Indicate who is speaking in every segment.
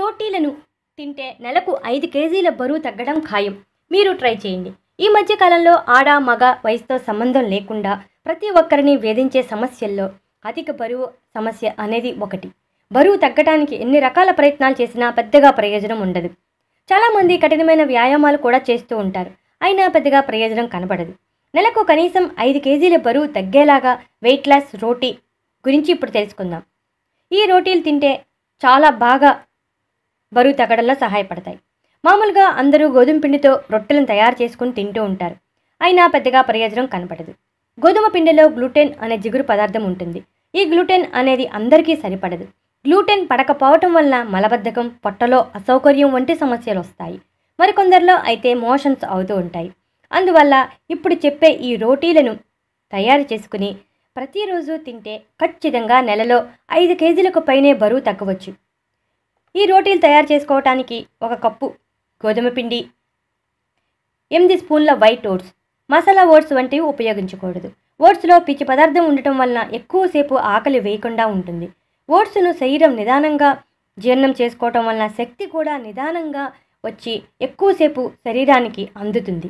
Speaker 1: రోటీలను తింటే నెలకు ఐదు కేజీల బరువు తగ్గడం ఖాయం మీరు ట్రై చేయండి ఈ మధ్య కాలంలో ఆడ మగ వయసుతో సంబంధం లేకుండా ప్రతి ఒక్కరిని వేధించే సమస్యల్లో అధిక బరువు సమస్య అనేది ఒకటి బరువు తగ్గడానికి ఎన్ని రకాల ప్రయత్నాలు చేసినా పెద్దగా ప్రయోజనం ఉండదు చాలామంది కఠినమైన వ్యాయామాలు కూడా చేస్తూ ఉంటారు అయినా పెద్దగా ప్రయోజనం కనబడదు నెలకు కనీసం ఐదు కేజీల బరువు తగ్గేలాగా వెయిట్ లాస్ రోటీ గురించి ఇప్పుడు తెలుసుకుందాం ఈ రోటీలు తింటే చాలా బాగా బరువు తగ్గడంలో సహాయపడతాయి మామూలుగా అందరూ గోధుమ పిండితో రొట్టెలను తయారు చేసుకుని తింటూ ఉంటారు అయినా పెద్దగా ప్రయోజనం కనపడదు గోధుమ పిండిలో గ్లూటెన్ అనే జిగురు పదార్థం ఉంటుంది ఈ గ్లూటెన్ అనేది అందరికీ సరిపడదు గ్లూటెన్ పడకపోవటం వల్ల మలబద్ధకం పొట్టలో అసౌకర్యం వంటి సమస్యలు వస్తాయి మరికొందరిలో అయితే మోషన్స్ అవుతూ ఉంటాయి అందువల్ల ఇప్పుడు చెప్పే ఈ రోటీలను తయారు చేసుకుని ప్రతిరోజు తింటే ఖచ్చితంగా నెలలో ఐదు కేజీలకు పైనే బరువు తగ్గవచ్చు ఈ రోటీలు తయారు చేసుకోవటానికి ఒక కప్పు గోధుమ పిండి ఎనిమిది స్పూన్ల వైట్ ఓట్స్ మసాలా ఓట్స్ వంటివి ఉపయోగించకూడదు ఓట్స్లో పిచ్చి పదార్థం ఉండటం వలన ఎక్కువసేపు ఆకలి వేయకుండా ఉంటుంది ఓట్స్ను శరీరం నిదానంగా జీర్ణం చేసుకోవటం వలన శక్తి కూడా నిదానంగా వచ్చి ఎక్కువసేపు శరీరానికి అందుతుంది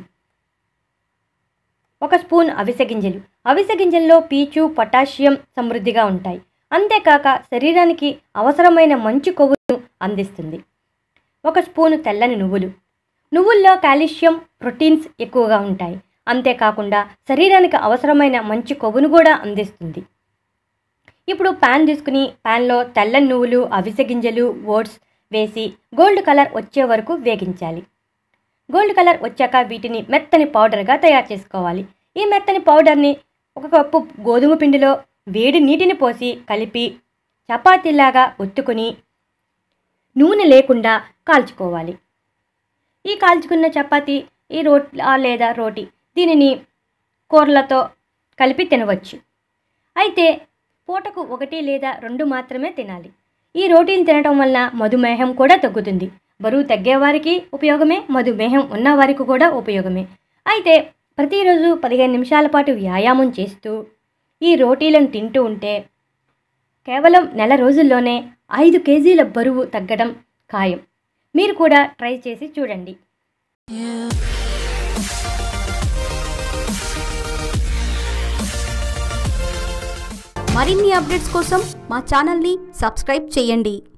Speaker 1: ఒక స్పూన్ అవిసె గింజలు అవిసె గింజల్లో పీచు పొటాషియం సమృద్ధిగా ఉంటాయి అంతేకాక శరీరానికి అవసరమైన మంచి కొవ్వును అందిస్తుంది ఒక స్పూను తెల్లని నువ్వులు నువ్వుల్లో కాల్షియం ప్రోటీన్స్ ఎక్కువగా ఉంటాయి అంతేకాకుండా శరీరానికి అవసరమైన మంచి కొవ్వును కూడా అందిస్తుంది ఇప్పుడు ప్యాన్ తీసుకుని ప్యాన్లో తెల్లని నువ్వులు అవిసె గింజలు ఓట్స్ వేసి గోల్డ్ కలర్ వచ్చే వరకు వేగించాలి గోల్డ్ కలర్ వచ్చాక వీటిని మెత్తని పౌడర్గా తయారు చేసుకోవాలి ఈ మెత్తని పౌడర్ని ఒక కప్పు గోధుమ పిండిలో వేడి నీటిని పోసి కలిపి చపాతీలాగా ఒత్తుకుని నూనె లేకుండా కాల్చుకోవాలి ఈ కాల్చుకున్న చపాతీ ఈ రోట్ లేదా రోటీ దీనిని కూరలతో కలిపి తినవచ్చు అయితే పూటకు ఒకటి లేదా రెండు మాత్రమే తినాలి ఈ రోటీలు తినటం వలన మధుమేహం కూడా తగ్గుతుంది బరువు తగ్గేవారికి ఉపయోగమే మధుమేహం ఉన్నవారికి కూడా ఉపయోగమే అయితే ప్రతిరోజు పదిహేను నిమిషాల పాటు వ్యాయామం చేస్తూ ఈ రోటీలను తింటూ ఉంటే కేవలం నెల రోజుల్లోనే ఐదు కేజీల బరువు తగ్గడం ఖాయం మీరు కూడా ట్రై చేసి చూడండి
Speaker 2: మరిన్ని అప్డేట్స్ కోసం మా ఛానల్ని సబ్స్క్రైబ్ చేయండి